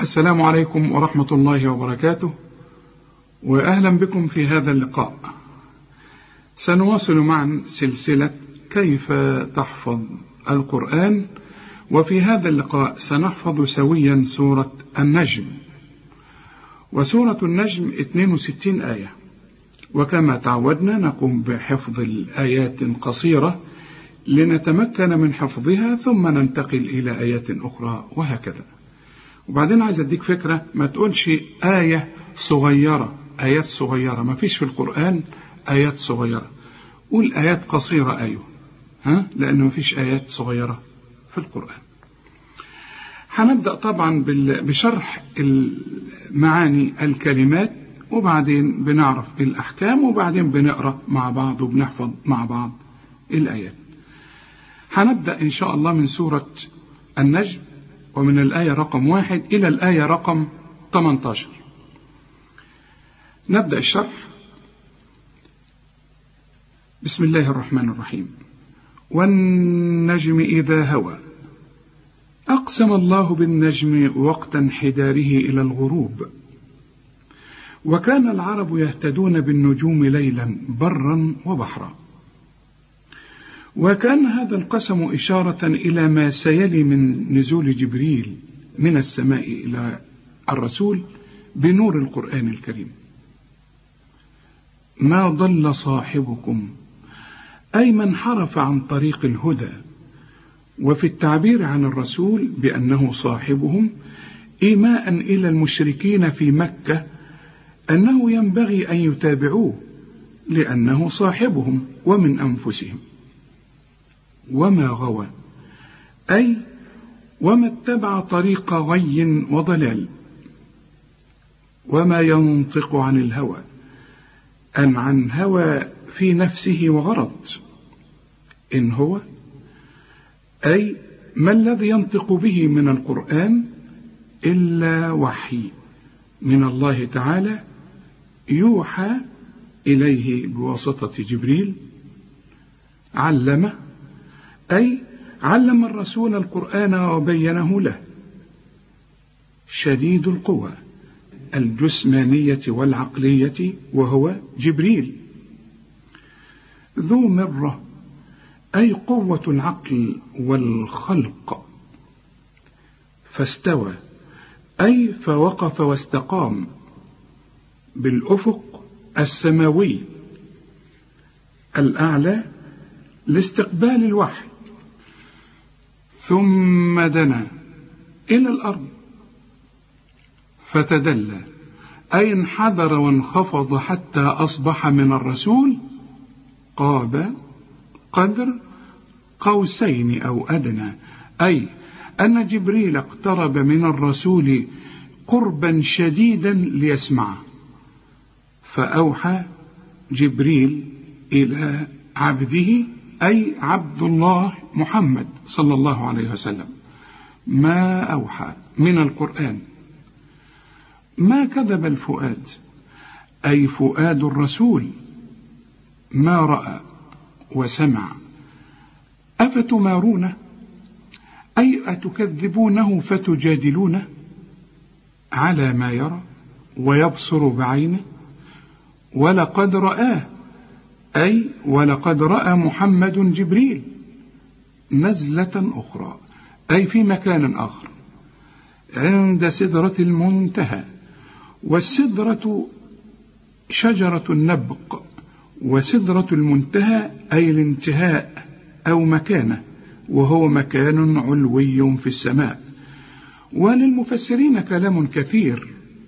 السلام عليكم ورحمة الله وبركاته وأهلا بكم في هذا اللقاء سنواصل معا سلسلة كيف تحفظ القرآن وفي هذا اللقاء سنحفظ سويا سورة النجم وسورة النجم 62 آية وكما تعودنا نقوم بحفظ الآيات قصيرة لنتمكن من حفظها ثم ننتقل إلى آيات أخرى وهكذا وبعدين عايز أديك فكرة ما تقولش آية صغيرة آيات صغيرة ما فيش في القرآن آيات صغيرة قول آيات قصيرة أيوه ها لأن ما فيش آيات صغيرة في القرآن هنبدأ طبعا بشرح معاني الكلمات وبعدين بنعرف الأحكام وبعدين بنقرأ مع بعض وبنحفظ مع بعض الآيات هنبدأ إن شاء الله من سورة النجم ومن الآية رقم واحد إلى الآية رقم 18 نبدأ الشرح بسم الله الرحمن الرحيم والنجم إذا هوى أقسم الله بالنجم وقت انحداره إلى الغروب وكان العرب يهتدون بالنجوم ليلا برا وبحرا وكان هذا القسم إشارة إلى ما سيلي من نزول جبريل من السماء إلى الرسول بنور القرآن الكريم ما ضل صاحبكم أي من حرف عن طريق الهدى وفي التعبير عن الرسول بأنه صاحبهم إيماء إلى المشركين في مكة أنه ينبغي أن يتابعوه لأنه صاحبهم ومن أنفسهم وما غوى أي وما اتبع طريق غي وضلال وما ينطق عن الهوى أم عن هوى في نفسه وغرض إن هو أي ما الذي ينطق به من القرآن إلا وحي من الله تعالى يوحى إليه بواسطة جبريل علمه أي علم الرسول القرآن وبينه له شديد القوى الجسمانية والعقلية وهو جبريل ذو مرة أي قوة العقل والخلق فاستوى أي فوقف واستقام بالأفق السماوي الأعلى لاستقبال الوحي ثم دنا إلى الأرض فتدلى أي انحدر وانخفض حتى أصبح من الرسول قاب قدر قوسين أو أدنى أي أن جبريل اقترب من الرسول قربا شديدا ليسمعه فأوحى جبريل إلى عبده أي عبد الله محمد صلى الله عليه وسلم ما أوحى من القرآن ما كذب الفؤاد أي فؤاد الرسول ما رأى وسمع أفتمارونه أي أتكذبونه فتجادلونه على ما يرى ويبصر بعينه ولقد رآه أي ولقد رأى محمد جبريل نزلة أخرى أي في مكان آخر عند سدرة المنتهى والسدرة شجرة النبق وسدرة المنتهى أي الانتهاء أو مكانه وهو مكان علوي في السماء وللمفسرين كلام كثير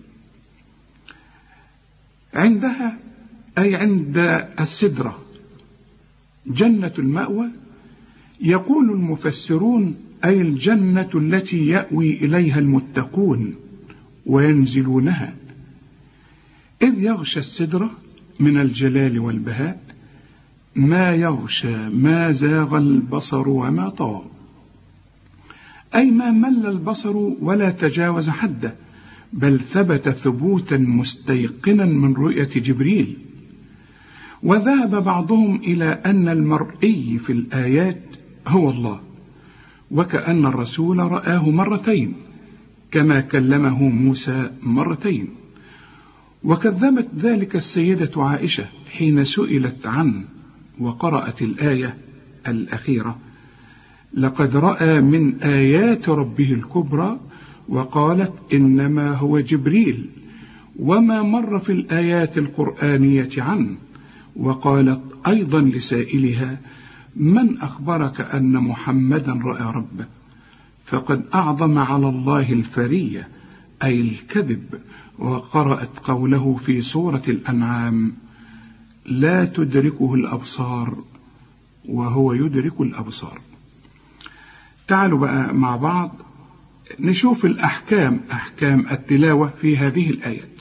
عندها أي عند السدرة جنة المأوى يقول المفسرون أي الجنة التي يأوي إليها المتقون وينزلونها إذ يغشى السدرة من الجلال والبهاء ما يغشى ما زاغ البصر وما طغى أي ما مل البصر ولا تجاوز حده بل ثبت ثبوتا مستيقنا من رؤية جبريل وذهب بعضهم إلى أن المرئي في الآيات هو الله وكأن الرسول رآه مرتين كما كلمه موسى مرتين وكذبت ذلك السيدة عائشة حين سئلت عنه وقرأت الآية الأخيرة لقد رأى من آيات ربه الكبرى وقالت إنما هو جبريل وما مر في الآيات القرآنية عنه وقالت أيضا لسائلها من أخبرك أن محمدا رأى ربه فقد أعظم على الله الفرية أي الكذب وقرأت قوله في سورة الأنعام لا تدركه الأبصار وهو يدرك الأبصار تعالوا بقى مع بعض نشوف الأحكام أحكام التلاوة في هذه الآيات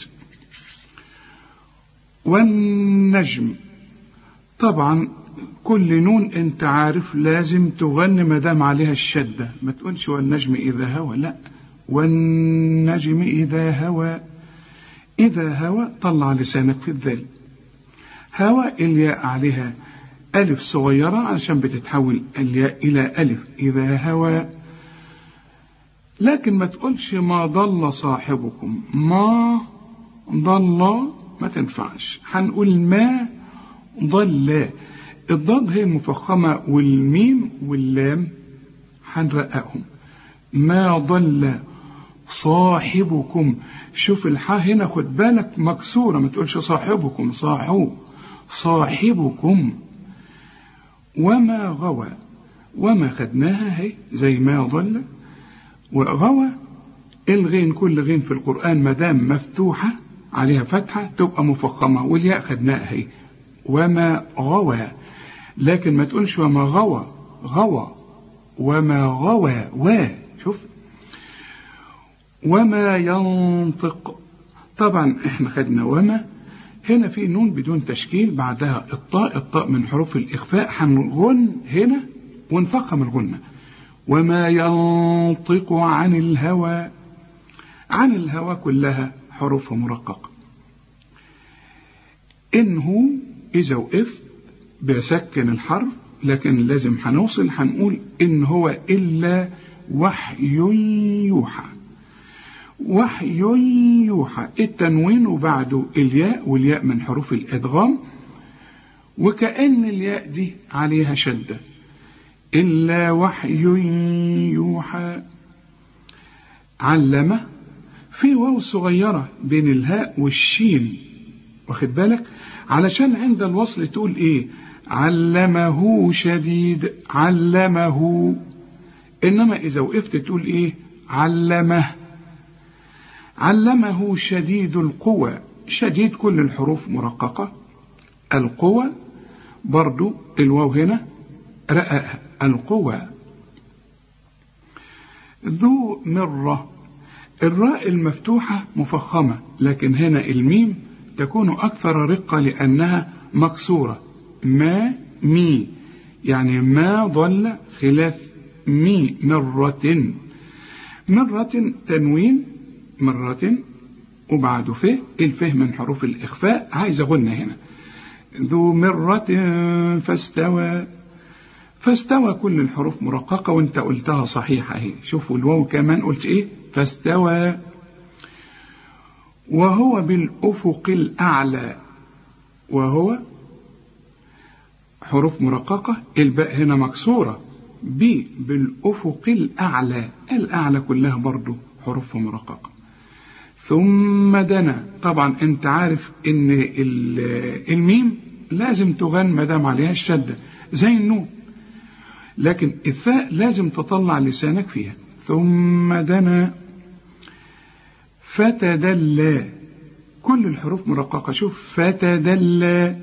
والنجم طبعا كل نون انت عارف لازم تغني ما دام عليها الشدة ما تقولش والنجم إذا هوى لا والنجم إذا هوى إذا هوى طلع لسانك في الذال هوى الياء عليها ألف صغيرة عشان بتتحول الياء إلى ألف إذا هوى لكن ما تقولش ما ضل صاحبكم ما ضل ما تنفعش هنقول ما ضل الضاد هي المفخمة والميم واللام هنرققهم ما ضل صاحبكم شوف الحاء هنا خد بالك مكسورة ما تقولش صاحبكم صاحو صاحبكم وما غوى وما خدناها هي زي ما ضل وغوى الغين كل غين في القرآن ما دام مفتوحة عليها فتحة تبقى مفخمة والياء خدناها هي وما غوى لكن ما تقولش وما غوى غوى وما غوى و شوف وما ينطق طبعا احنا خدنا وما هنا في نون بدون تشكيل بعدها الطاء الطاء من حروف الإخفاء هنغن هنا ونفخم الغنة وما ينطق عن الهوى عن الهوى كلها حروف مرققة إنه إذا وقفت بسكن الحرف لكن لازم هنوصل هنقول إن هو إلا وحي يوحى وحي يوحى التنوين وبعده الياء والياء من حروف الإدغام وكأن الياء دي عليها شدة إلا وحي يوحى علمه في واو صغيرة بين الهاء والشين واخد بالك علشان عند الوصل تقول ايه علمه شديد علمه انما اذا وقفت تقول ايه علمه علمه شديد القوى شديد كل الحروف مرققة القوى برضو الواو هنا رقق القوى ذو مرة الراء المفتوحة مفخمة لكن هنا الميم تكون أكثر رقة لأنها مكسورة ما مي يعني ما ضل خلاف مي مرة مرة تنوين مرة وبعد فه الفه من حروف الإخفاء عايز أغنى هنا ذو مرة فاستوى فاستوى كل الحروف مرققة وانت قلتها صحيحة اهي شوفوا الواو كمان قلت ايه فاستوى وهو بالأفق الأعلى وهو حروف مرققة الباء هنا مكسورة ب بالأفق الأعلى الأعلى كلها برضو حروف مرققة ثم دنا طبعا انت عارف ان الميم لازم تغن ما دام عليها الشدة زي النون لكن الثاء لازم تطلع لسانك فيها ثم دنا فتدلى كل الحروف مرققة شوف فتدلى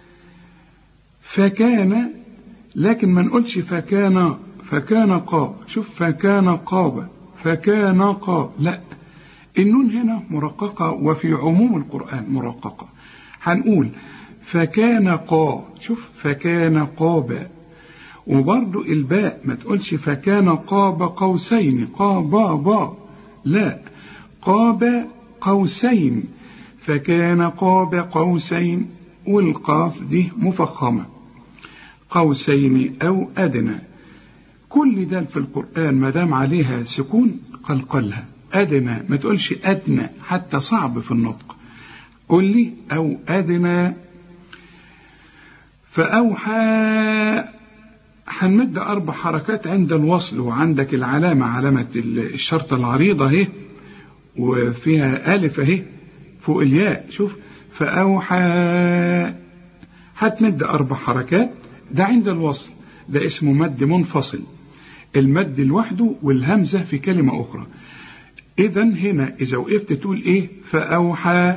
فكان لكن ما نقولش فكان فكان قا شوف فكان قاب فكان قا لا النون هنا مرققة وفي عموم القرآن مرققة هنقول فكان قا شوف فكان قاب وبرضو الباء ما تقولش فكان قاب قوسين قابا با لا قاب قوسين فكان قاب قوسين والقاف دي مفخمة قوسين أو أدنى كل ده في القرآن ما دام عليها سكون قلقلها أدنى ما تقولش أدنى حتى صعب في النطق قل لي أو أدنى فأوحى هنمد أربع حركات عند الوصل وعندك العلامة علامة الشرطة العريضة اهي وفيها ألف اهي فوق الياء شوف فأوحى هتمد أربع حركات ده عند الوصل ده اسمه مد منفصل المد لوحده والهمزة في كلمة أخرى إذا هنا إذا وقفت تقول إيه فأوحى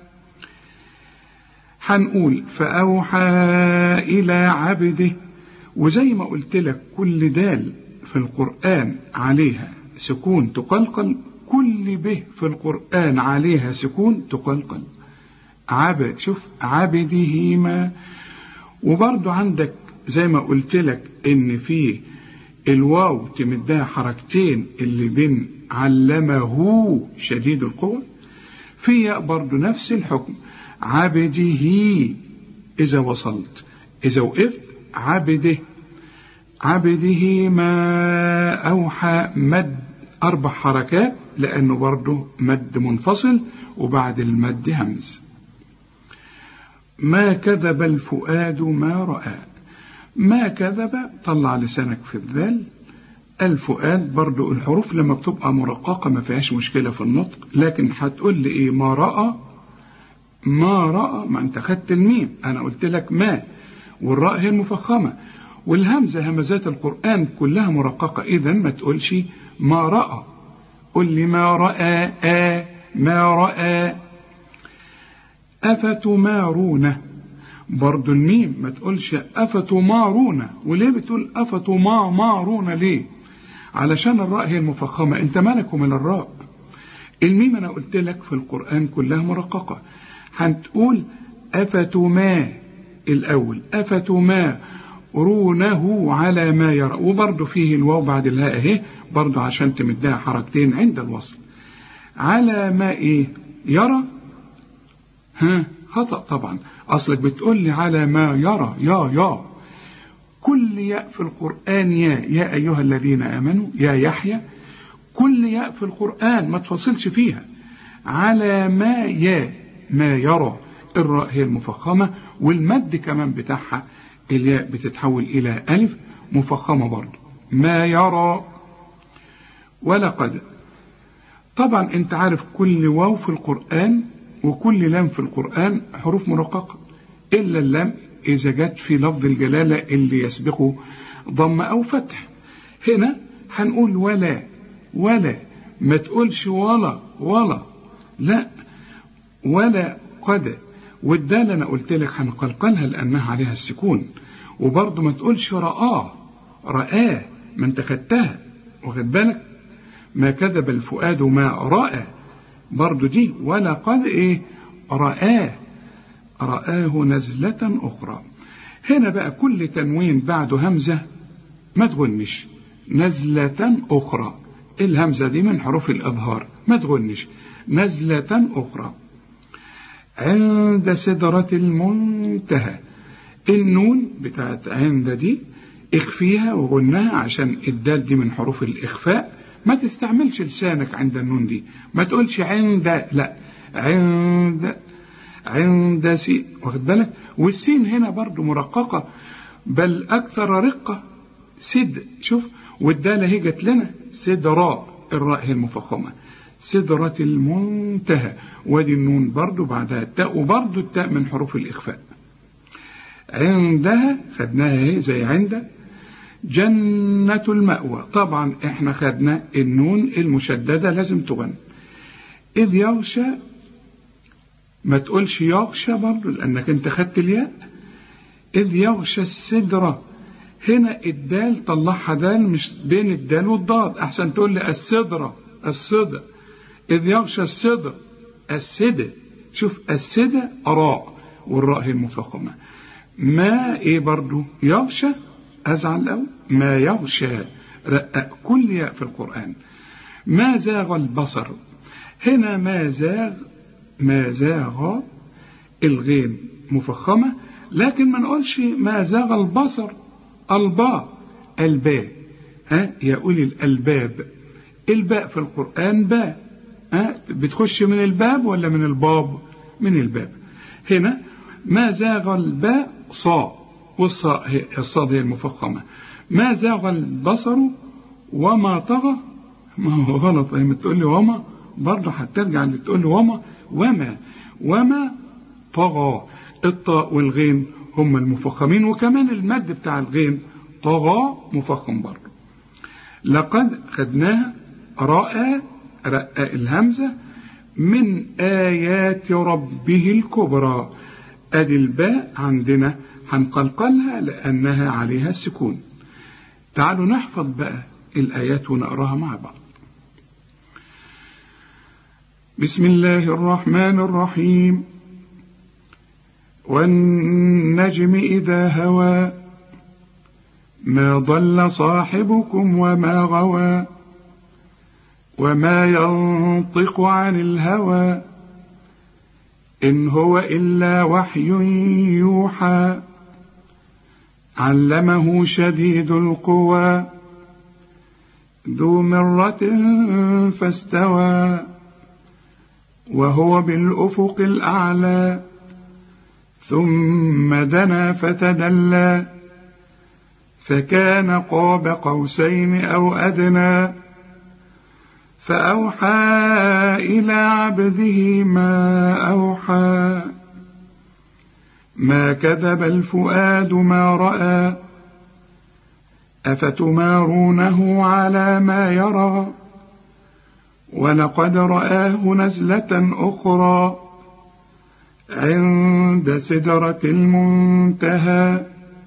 هنقول فأوحى إلى عبده وزي ما قلت لك كل دال في القرآن عليها سكون تقلقل كل به في القرآن عليها سكون تقلقل عبد شوف عبده ما وبرضو عندك زي ما قلت لك ان في الواو تمدها حركتين اللي بين علمه شديد القوة في ياء برضو نفس الحكم عبده إذا وصلت إذا وقفت عبده عبده ما أوحى مد أربع حركات لأنه برضه مد منفصل وبعد المد همز ما كذب الفؤاد ما رأى ما كذب طلع لسانك في الذال الفؤاد برضو الحروف لما بتبقى مرققة ما فيهاش مشكلة في النطق لكن هتقول لي ايه ما رأى ما رأى ما انت خدت الميم انا قلت لك ما والراء هي المفخمة والهمزة همزات القرآن كلها مرققة اذا ما تقولش ما رأى قل لي ما رأى آ ما رأى أفتمارون برضو الميم ما تقولش أفتمارون وليه بتقول أفتمارون ليه علشان الراء هي المفخمة انت مالك من الراء الميم انا قلت لك في القرآن كلها مرققة هتقول أفتما الأول أفتما رونه على ما يرى وبرضه فيه الواو بعد الهاء اهي برضه عشان تمدها حركتين عند الوصل على ما ايه يرى ها خطأ طبعا أصلك بتقول لي على ما يرى يا يا كل ياء في القرآن يا يا أيها الذين آمنوا يا يحيى كل ياء في القرآن ما تفصلش فيها على ما يا ما يرى الراء هي المفخمة والمد كمان بتاعها الياء بتتحول إلى ألف مفخمة برضه ما يرى ولقد طبعا انت عارف كل واو في القرآن وكل لام في القرآن حروف مرققة إلا اللام إذا جت في لفظ الجلالة اللي يسبقه ضم أو فتح هنا هنقول ولا ولا ما تقولش ولا ولا لا ولا قد والدال أنا قلت لك هنقلقلها لأنها عليها السكون وبرضه ما تقولش رآه رآه ما انت خدتها واخد بالك ما كذب الفؤاد ما رأى برضه دي ولا قد ايه رآه رآه نزلة أخرى هنا بقى كل تنوين بعده همزة ما تغنش نزلة أخرى الهمزة دي من حروف الإظهار ما تغنش نزلة أخرى عند سدرة المنتهى النون بتاعت عند دي اخفيها وغنها عشان الدال دي من حروف الإخفاء ما تستعملش لسانك عند النون دي ما تقولش عند لا عند عند سي واخد بالك والسين هنا برضو مرققة بل أكثر رقة سد شوف والدالة هي جت لنا سدراء الراء هي المفخمة سدرة المنتهى وادي النون برضو بعدها التاء وبرضو التاء من حروف الإخفاء عندها خدناها هي زي عند جنة المأوى طبعا احنا خدنا النون المشددة لازم تغن إذ يغشى ما تقولش يغشى برضه لأنك أنت خدت الياء إذ يغشى السدرة هنا الدال طلعها دال مش بين الدال والضاد أحسن تقول لي السدرة الصدى إذ يغشى السدر السدة شوف السدة راء والراء هي المفخمة ما إيه برضه يغشى أزعل أو ما يغشى رقق كل ياء في القرآن ما زاغ البصر هنا ما زاغ ما زاغ الغين مفخمة لكن ما نقولش ما زاغ البصر الباء الباء ها يا أولي الألباب الباء في القرآن باء أه؟ بتخش من الباب ولا من الباب من الباب هنا ما زاغ الباء صاء والصاء هي الصاد هي المفخمة ما زاغ البصر وما طغى ما هو غلط لما تقول لي وما برضه هترجع اللي تقول لي وما وما وما طغى الطاء والغين هم المفخمين وكمان المد بتاع الغين طغى مفخم برضه لقد خدناها رأى رأى الهمزة من آيات ربه الكبرى أدي الباء عندنا هنقلقلها لأنها عليها السكون تعالوا نحفظ بقى الآيات ونقراها مع بعض بسم الله الرحمن الرحيم والنجم إذا هوى ما ضل صاحبكم وما غوى وما ينطق عن الهوى إن هو إلا وحي يوحى علمه شديد القوى ذو مرة فاستوى وهو بالأفق الأعلى ثم دنا فتدلى فكان قاب قوسين أو أدنى فأوحى إلى عبده ما أوحى ما كذب الفؤاد ما رأى أفتمارونه على ما يرى ولقد رآه نزلة أخرى عند سدرة المنتهى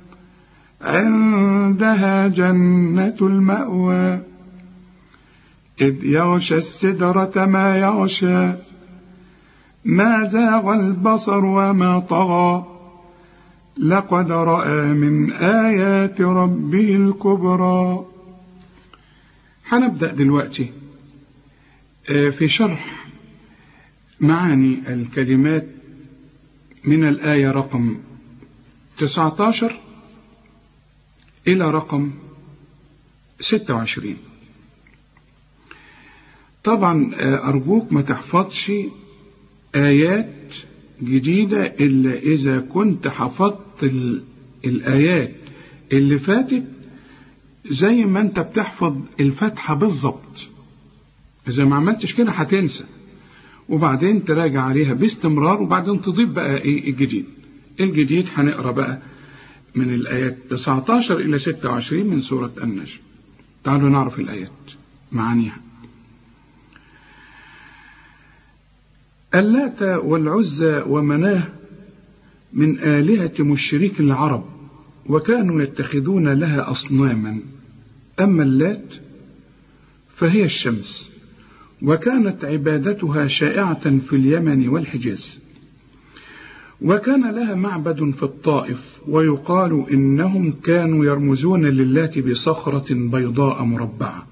عندها جنة المأوى إذ يغشى السدرة ما يغشى ما زاغ البصر وما طغى لقد رأى من آيات ربه الكبرى هنبدأ دلوقتي في شرح معاني الكلمات من الآية رقم 19 إلى رقم 26 طبعا أرجوك ما تحفظش آيات جديدة إلا إذا كنت حفظت الآيات اللي فاتت زي ما أنت بتحفظ الفاتحة بالظبط إذا ما عملتش كده هتنسى وبعدين تراجع عليها باستمرار وبعدين تضيف بقى إيه الجديد الجديد هنقرا بقى من الآيات 19 إلى 26 من سورة النجم تعالوا نعرف الآيات معانيها اللات والعزى ومناه من آلهة مشرك العرب وكانوا يتخذون لها أصناما أما اللات فهي الشمس وكانت عبادتها شائعة في اليمن والحجاز وكان لها معبد في الطائف ويقال إنهم كانوا يرمزون للات بصخرة بيضاء مربعة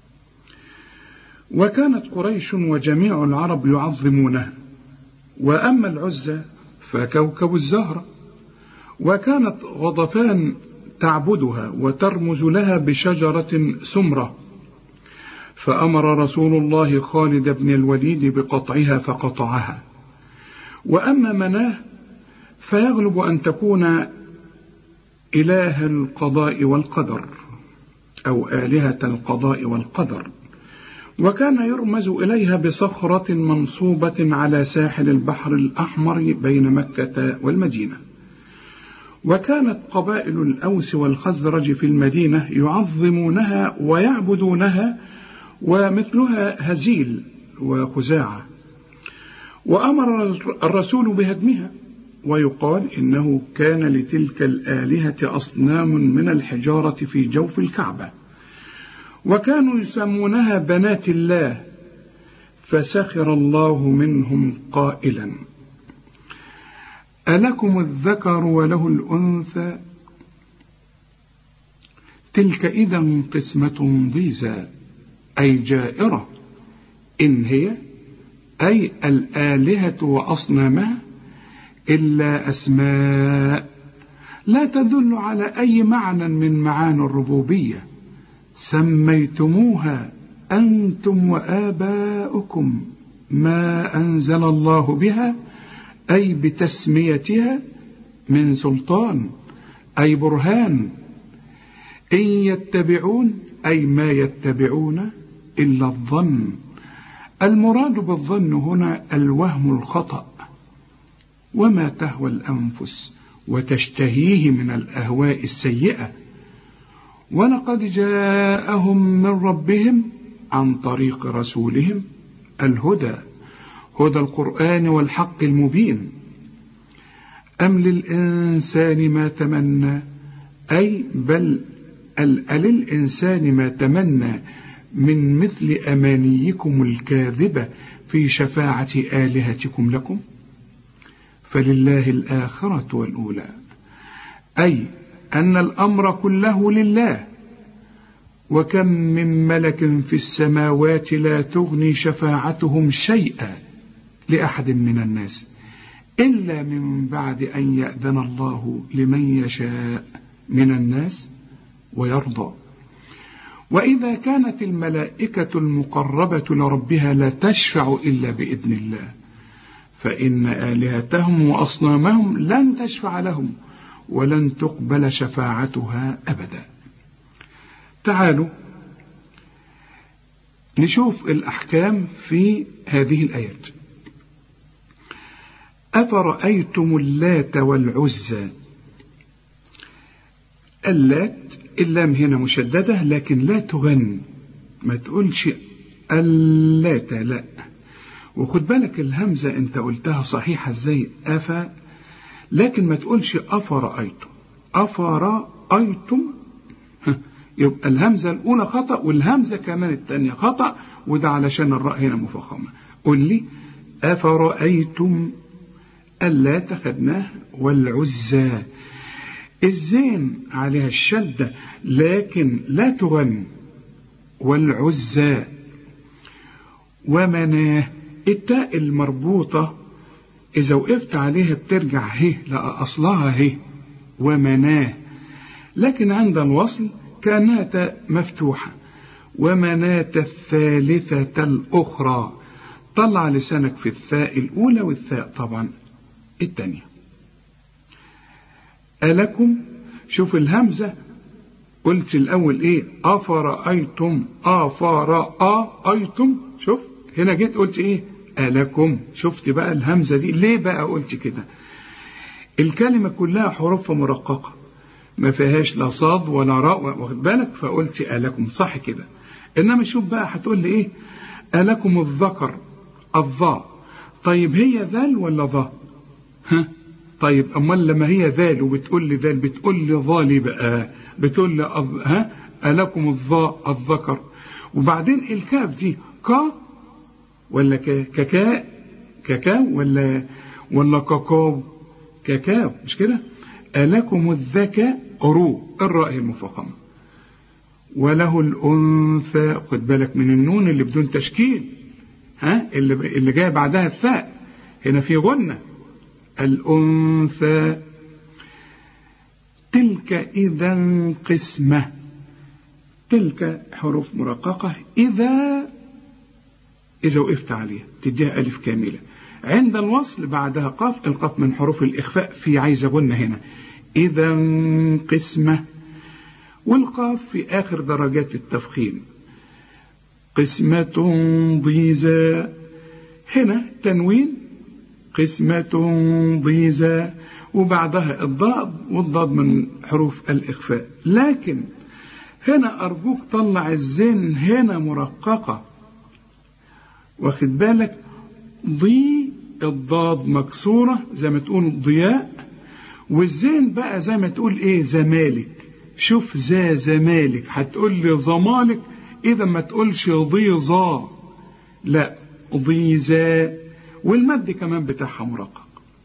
وكانت قريش وجميع العرب يعظمونها وأما العزى فكوكب الزهرة وكانت غضفان تعبدها وترمز لها بشجرة سمرة فأمر رسول الله خالد بن الوليد بقطعها فقطعها وأما مناه فيغلب أن تكون إله القضاء والقدر أو آلهة القضاء والقدر وكان يرمز إليها بصخرة منصوبة على ساحل البحر الأحمر بين مكة والمدينة وكانت قبائل الأوس والخزرج في المدينة يعظمونها ويعبدونها ومثلها هزيل وخزاعة وأمر الرسول بهدمها ويقال إنه كان لتلك الآلهة أصنام من الحجارة في جوف الكعبة وكانوا يسمونها بنات الله فسخر الله منهم قائلا ألكم الذكر وله الأنثى تلك إذا قسمة ضيزى أي جائرة إن هي أي الآلهة وأصنامها إلا أسماء لا تدل على أي معنى من معاني الربوبية سميتموها أنتم وآباؤكم ما أنزل الله بها أي بتسميتها من سلطان أي برهان إن يتبعون أي ما يتبعون إلا الظن المراد بالظن هنا الوهم الخطأ وما تهوى الأنفس وتشتهيه من الأهواء السيئة ولقد جاءهم من ربهم عن طريق رسولهم الهدى هدى القرآن والحق المبين أم للإنسان ما تمنى أي بل للإنسان ما تمنى من مثل أمانيكم الكاذبة في شفاعة آلهتكم لكم فلله الآخرة والأولى أي أن الأمر كله لله وكم من ملك في السماوات لا تغني شفاعتهم شيئا لأحد من الناس إلا من بعد أن يأذن الله لمن يشاء من الناس ويرضى وإذا كانت الملائكة المقربة لربها لا تشفع إلا بإذن الله فإن آلهتهم وأصنامهم لن تشفع لهم ولن تقبل شفاعتها أبدا تعالوا نشوف الأحكام في هذه الآيات أفرأيتم اللات والعزى اللات اللام هنا مشددة لكن لا تغن ما تقولش اللات لا وخد بالك الهمزة انت قلتها صحيحة ازاي أفا لكن ما تقولش أفرأيتم أفرأيتم يبقى الهمزة الأولى خطأ والهمزة كمان الثانية خطأ وده علشان الراء هنا مفخمة قل لي أفرأيتم اللات خدناه والعزى الزين عليها الشدة لكن لا تغن والعزى ومناه التاء المربوطة إذا وقفت عليها بترجع هي لا أصلها هي ومناه لكن عند الوصل كانها تاء مفتوحة ومناة الثالثة الأخرى طلع لسانك في الثاء الأولى والثاء طبعا الثانية ألكم شوف الهمزة قلت الأول إيه أفرأيتم أفرأيتم شوف هنا جيت قلت إيه ألكم شفت بقى الهمزة دي ليه بقى قلت كده الكلمة كلها حروف مرققة ما فيهاش لا صاد ولا راء واخد بالك فقلت ألكم صح كده إنما شوف بقى هتقول لي إيه ألكم الذكر الظاء طيب هي ذال ولا ظا ها طيب امال لما هي ذال وبتقول لي ذال بتقول لي ظالي بقى بتقول لي أض... ها ألكم الظاء الذكر وبعدين الكاف دي كا ولا كا كاكا كاكاو ولا ولا كاكاو كاكاو مش كده ألكم الذكاء رو الراء المفخمة وله الأنثى خد بالك من النون اللي بدون تشكيل ها اللي اللي جاي بعدها الثاء هنا في غنة الأنثى تلك إذا قسمة تلك حروف مرققة إذا إذا وقفت عليها تديها ألف كاملة عند الوصل بعدها قاف القاف من حروف الإخفاء في عايزة غنة هنا إذا قسمة والقاف في آخر درجات التفخيم قسمة ضيزى هنا تنوين قسمة ضيزى وبعدها الضاد والضاد من حروف الإخفاء لكن هنا أرجوك طلع الزين هنا مرققة واخد بالك ضي الضاد مكسورة زي ما تقول ضياء والزين بقى زي ما تقول ايه زمالك شوف ذا زمالك هتقول لي ظمالك اذا ما تقولش ضيظا لا ضيزا والمد كمان بتاعها مرقق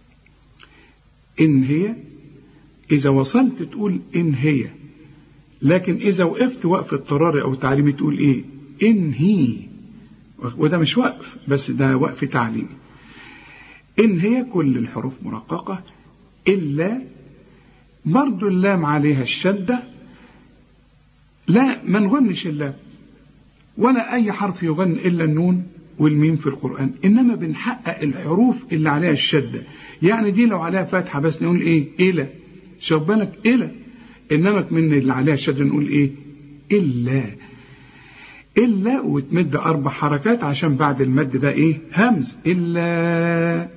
إن هي إذا وصلت تقول إن هي لكن إذا وقفت وقف اضطراري أو تعليمي تقول إيه إن هي وده مش وقف بس ده وقف تعليمي إن هي كل الحروف مرققة إلا برضو اللام عليها الشدة لا ما نغنش اللام ولا أي حرف يغن إلا النون والميم في القرآن إنما بنحقق الحروف اللي عليها الشدة يعني دي لو عليها فتحة بس نقول إيه إلى شوف بالك إلى إنما من اللي عليها الشدة نقول إيه إلا إلا وتمد أربع حركات عشان بعد المد ده إيه همز إلا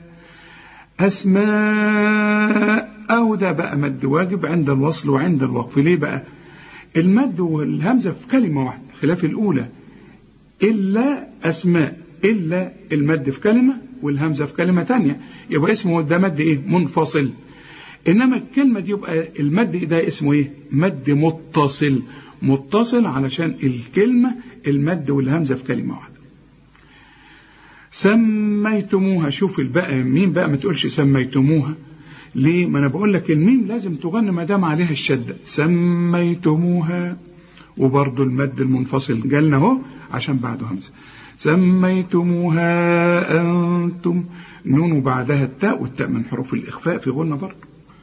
أسماء أو ده بقى مد واجب عند الوصل وعند الوقف ليه بقى المد والهمزة في كلمة واحدة خلاف الأولى إلا أسماء إلا المد في كلمة والهمزة في كلمة تانية يبقى اسمه ده مد إيه منفصل إنما الكلمة دي يبقى المد ده اسمه إيه مد متصل متصل علشان الكلمة المد والهمزة في كلمة واحدة سميتموها شوف البقى مين بقى ما تقولش سميتموها ليه ما انا بقول لك الميم لازم تغنى ما دام عليها الشده سميتموها وبرضه المد المنفصل جالنا اهو عشان بعده همزه سميتموها انتم نون وبعدها التاء والتاء من حروف الاخفاء في غنى برضه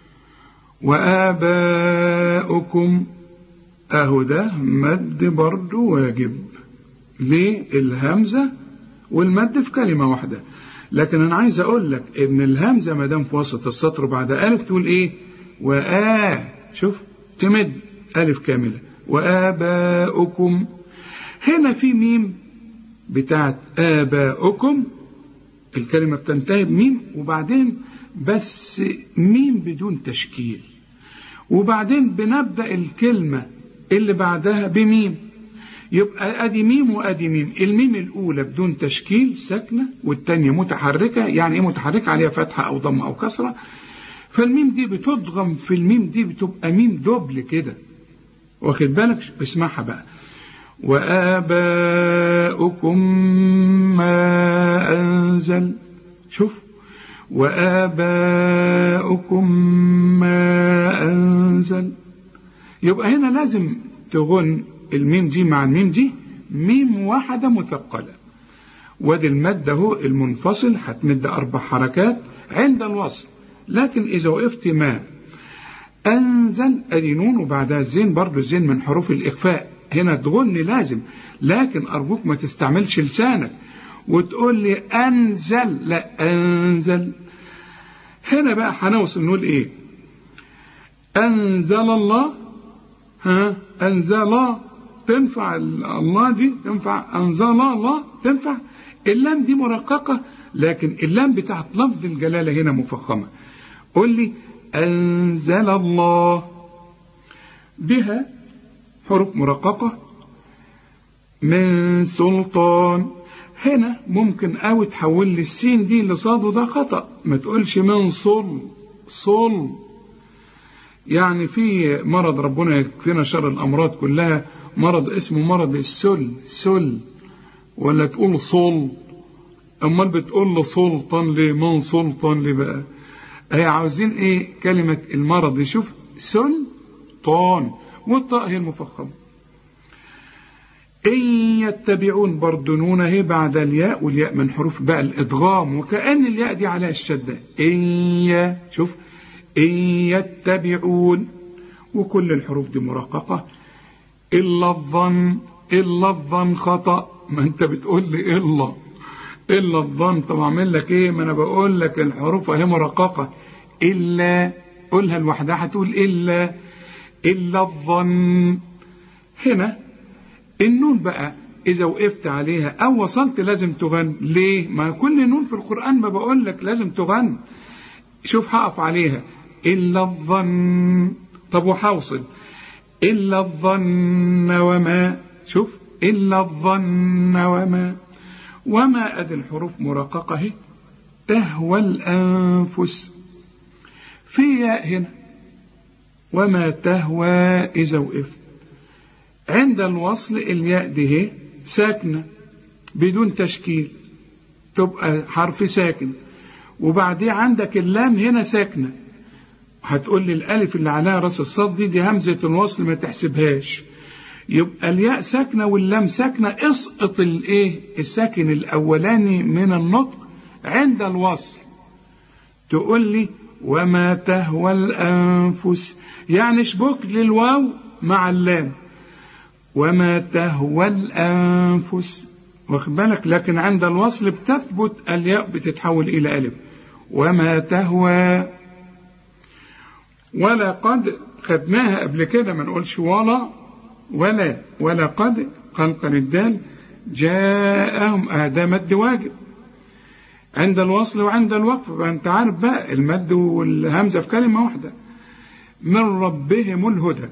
واباؤكم اهو ده مد برضه واجب ليه الهمزه والمد في كلمه واحده لكن انا عايز اقول لك ان الهمزه ما دام في وسط السطر بعد الف تقول ايه وآ شوف تمد الف كامله وآباؤكم هنا في ميم بتاعت آباؤكم الكلمة بتنتهي بميم وبعدين بس ميم بدون تشكيل وبعدين بنبدأ الكلمة اللي بعدها بميم يبقى ادي ميم وادي ميم الميم الاولى بدون تشكيل ساكنه والثانيه متحركه يعني ايه متحركه عليها فتحه او ضمه او كسره فالميم دي بتضغم في الميم دي بتبقى ميم دبل كده واخد بالك اسمعها بقى وآباؤكم ما أنزل شوف وآباؤكم ما أنزل يبقى هنا لازم تغن الميم دي مع الميم دي ميم واحدة مثقلة وادي المد اهو المنفصل هتمد أربع حركات عند الوصل لكن إذا وقفت ما أنزل أدي نون وبعدها الزين برضو الزين من حروف الإخفاء هنا تغني لازم لكن أرجوك ما تستعملش لسانك وتقول لي أنزل لا أنزل هنا بقى هنوصل نقول إيه أنزل الله ها أنزل تنفع الله دي تنفع أنزل الله تنفع اللام دي مرققة لكن اللام بتاعت لفظ الجلالة هنا مفخمة قول لي أنزل الله بها حروف مرققة من سلطان هنا ممكن قوي تحول لي السين دي لصاد وده خطأ ما تقولش من صل صل يعني في مرض ربنا يكفينا شر الأمراض كلها مرض اسمه مرض السل سل ولا تقول صل أمال بتقول له سلطان ليه من سلطان ليه بقى هي عاوزين ايه كلمة المرض يشوف سلطان والطاء هي المفخمة إن يتبعون برضه نون اهي بعد الياء والياء من حروف بقى الإدغام وكأن الياء دي عليها الشدة إن شوف إن يتبعون وكل الحروف دي مرققة إلا الظن إلا الظن خطأ ما أنت بتقول لي إلا إلا الظن طب أعمل لك إيه ما أنا بقول لك الحروف أهي مرققة إلا قولها لوحدها هتقول إلا إلا الظن هنا النون بقى إذا وقفت عليها أو وصلت لازم تغن ليه؟ ما كل نون في القرآن ما بقول لك لازم تغن شوف هقف عليها إلا الظن طب وحوصل إلا الظن وما شوف إلا الظن وما وما أدي الحروف مرققة اهي تهوى الأنفس في ياء هنا وما تهوى إذا وقفت عند الوصل الياء دي هي ساكنة بدون تشكيل تبقى حرف ساكن وبعديه عندك اللام هنا ساكنة هتقول لي الألف اللي عليها راس الصاد دي دي همزة الوصل ما تحسبهاش يبقى الياء ساكنة واللام ساكنة اسقط الايه الساكن الأولاني من النطق عند الوصل تقول لي وما تهوى الأنفس يعني اشبك للواو مع اللام وما تهوى الأنفس واخد بالك لكن عند الوصل بتثبت الياء بتتحول إلى ألف وما تهوى ولا قد خدناها قبل كده ما نقولش ولا ولا ولا قد قلقل الدال جاءهم آدم مد واجب عند الوصل وعند الوقف فأنت عارف بقى المد والهمزة في كلمة واحدة من ربهم الهدى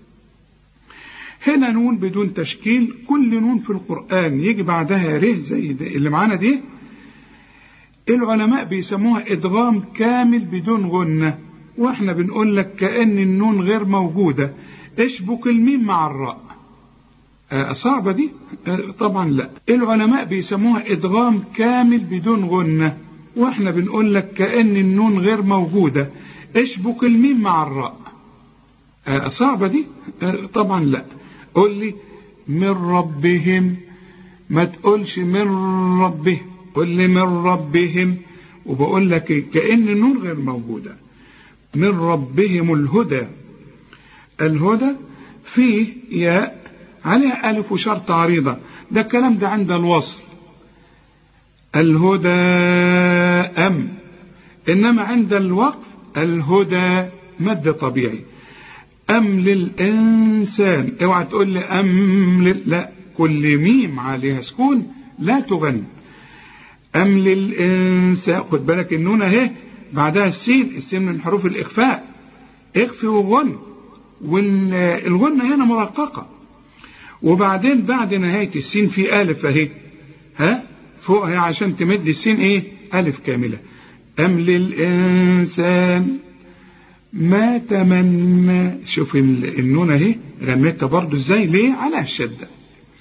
هنا نون بدون تشكيل كل نون في القرآن يجي بعدها ره زي اللي معانا دي العلماء بيسموها إدغام كامل بدون غنة واحنا بنقول لك كأن النون غير موجودة اشبك الميم مع الراء آه صعبة دي آه طبعا لا العلماء بيسموها إدغام كامل بدون غنة واحنا بنقول لك كأن النون غير موجودة اشبك الميم مع الراء آه صعبة دي طبعا لا قول لي من ربهم ما تقولش من ربهم قل لي من ربهم وبقول لك كأن النون غير موجودة من ربهم الهدى الهدى فيه ياء عليها ألف وشرط عريضة ده الكلام ده عند الوصل الهدى أم إنما عند الوقف الهدى مد طبيعي أم للإنسان اوعى تقول لي أم لل... لا كل ميم عليها سكون لا تغن أم للإنسان خد بالك النون أهي بعدها السين السين من حروف الإخفاء اخفي وغن والغنة هنا مرققة وبعدين بعد نهاية السين في ألف أهي ها فوقها عشان تمد السين إيه ألف كاملة أم للإنسان ما تمنى شوف النون اهي غنيتها برضو ازاي ليه على الشدة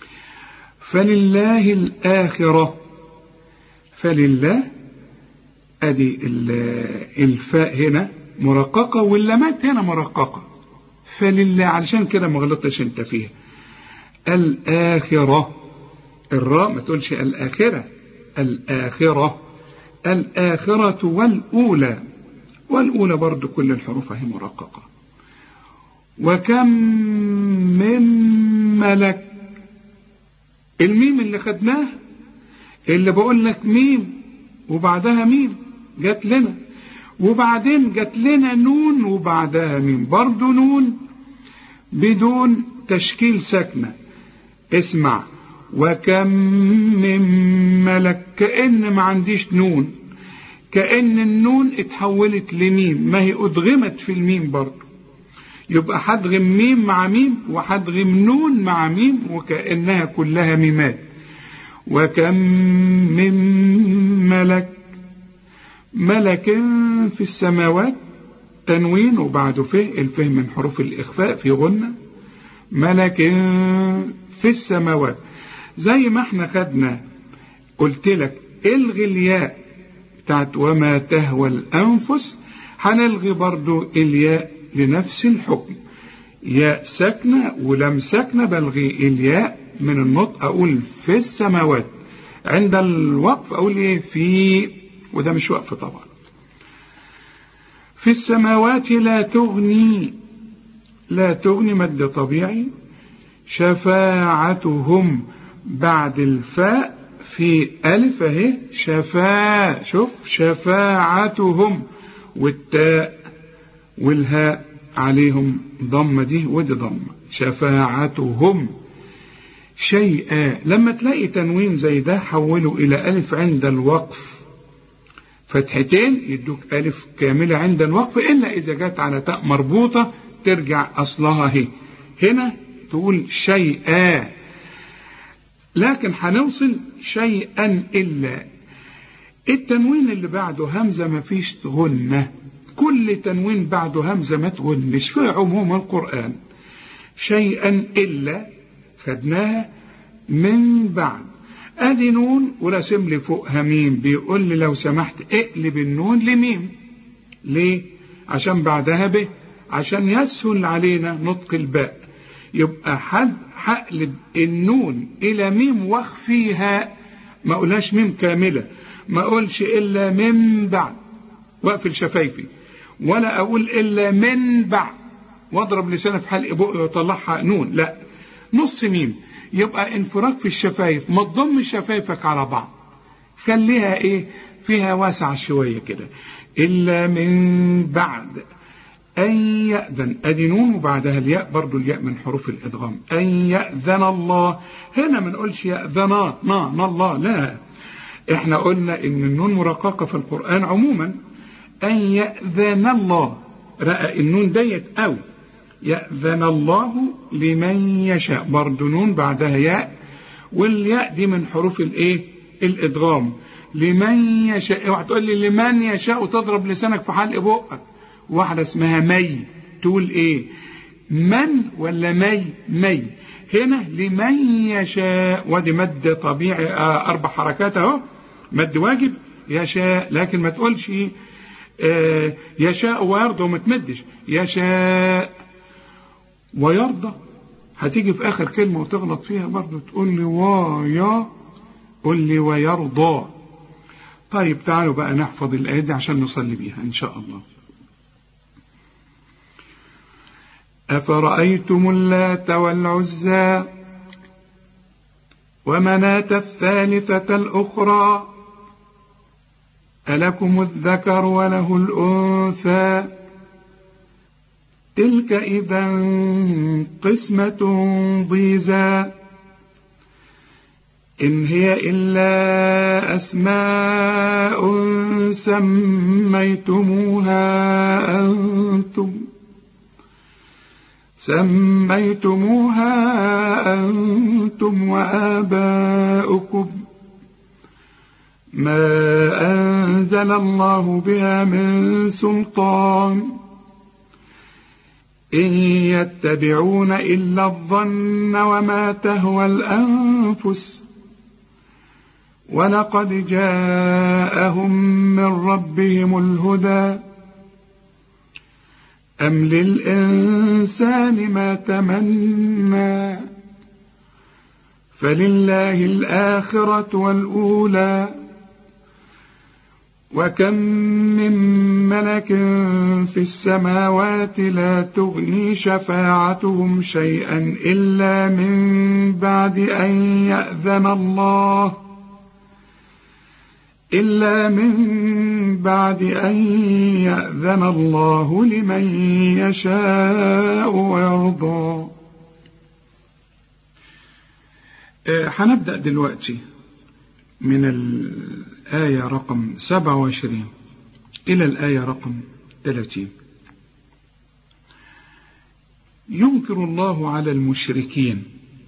فلله الآخرة فلله ادي الفاء هنا مرققة واللامات هنا مرققة فلله علشان كده ما غلطتش انت فيها الآخرة الراء ما تقولش الآخرة الآخرة الآخرة والأولى والأولى برضو كل الحروف هي مرققة وكم من ملك الميم اللي خدناه اللي بقول لك ميم وبعدها ميم جات لنا وبعدين جات لنا نون وبعدها ميم برضو نون بدون تشكيل ساكنة اسمع وكم من ملك كأن ما عنديش نون كأن النون اتحولت لميم ما هي أدغمت في الميم برضه يبقى هدغم ميم مع ميم وهدغم نون مع ميم وكأنها كلها ميمات وكم من ملك ملك في السماوات تنوين وبعده فه الفه من حروف الإخفاء في غنة ملك في السماوات زي ما احنا خدنا قلت لك الغي الياء بتاعت وما تهوى الأنفس هنلغي برضو الياء لنفس الحكم ياء ساكنة ولم ساكنة بلغي الياء من النطق أقول في السماوات عند الوقف أقول إيه في وده مش وقف طبعا في السماوات لا تغني لا تغني مد طبيعي شفاعتهم بعد الفاء في ألف أهي شفاء شوف شفاعتهم والتاء والهاء عليهم ضمة دي ودي ضمة شفاعتهم شيئا لما تلاقي تنوين زي ده حوله إلى ألف عند الوقف فتحتين يدوك ألف كاملة عند الوقف إلا إذا جت على تاء مربوطة ترجع أصلها هي هنا تقول شيئا لكن هنوصل شيئا إلا التنوين اللي بعده همزة ما فيش غنة كل تنوين بعده همزة ما تغنش في عموم القرآن شيئا إلا خدناها من بعد ادي نون ورسم لي فوقها ميم بيقول لي لو سمحت اقلب النون لميم ليه عشان بعدها ب عشان يسهل علينا نطق الباء يبقى حد هقلب النون الى ميم واخفيها ما اقولهاش ميم كامله ما اقولش الا من بعد واقفل شفايفي ولا اقول الا من بعد واضرب لساني في حلق بقي واطلعها نون لا نص ميم يبقى انفراج في الشفايف ما تضم شفايفك على بعض خليها ايه فيها واسع شوية كده إلا من بعد أن يأذن أدي نون وبعدها الياء برضو الياء من حروف الإدغام أن يأذن الله هنا ما نقولش يأذن نا نا الله لا احنا قلنا ان النون مرققة في القرآن عموما أن يأذن الله رأى النون ديت أو يأذن الله لمن يشاء برضو نون بعدها ياء والياء دي من حروف الايه الادغام لمن يشاء اوعى تقول لي لمن يشاء وتضرب لسانك في حلق بقك واحده اسمها مي تقول ايه من ولا مي مي هنا لمن يشاء وادي مد طبيعي آه اربع حركات اهو مد واجب يشاء لكن ما تقولش آه يشاء ويرضى وما تمدش يشاء ويرضى هتيجي في اخر كلمه وتغلط فيها برضه تقول لي ويا قل لي ويرضى طيب تعالوا بقى نحفظ الآية دي عشان نصلي بيها إن شاء الله أفرأيتم اللات والعزى ومناة الثالثة الأخرى ألكم الذكر وله الأنثى تلك إذا قسمة ضيزى إن هي إلا أسماء سميتموها أنتم سميتموها أنتم وآباؤكم ما أنزل الله بها من سلطان إن يتبعون إلا الظن وما تهوى الأنفس ولقد جاءهم من ربهم الهدى أم للإنسان ما تمنى فلله الآخرة والأولى وكم من ملك في السماوات لا تغني شفاعتهم شيئا إلا من بعد أن يأذن الله إلا من بعد أن يأذن الله لمن يشاء ويرضى هنبدأ دلوقتي من الآية رقم 27 إلى الآية رقم 30 ينكر الله على المشركين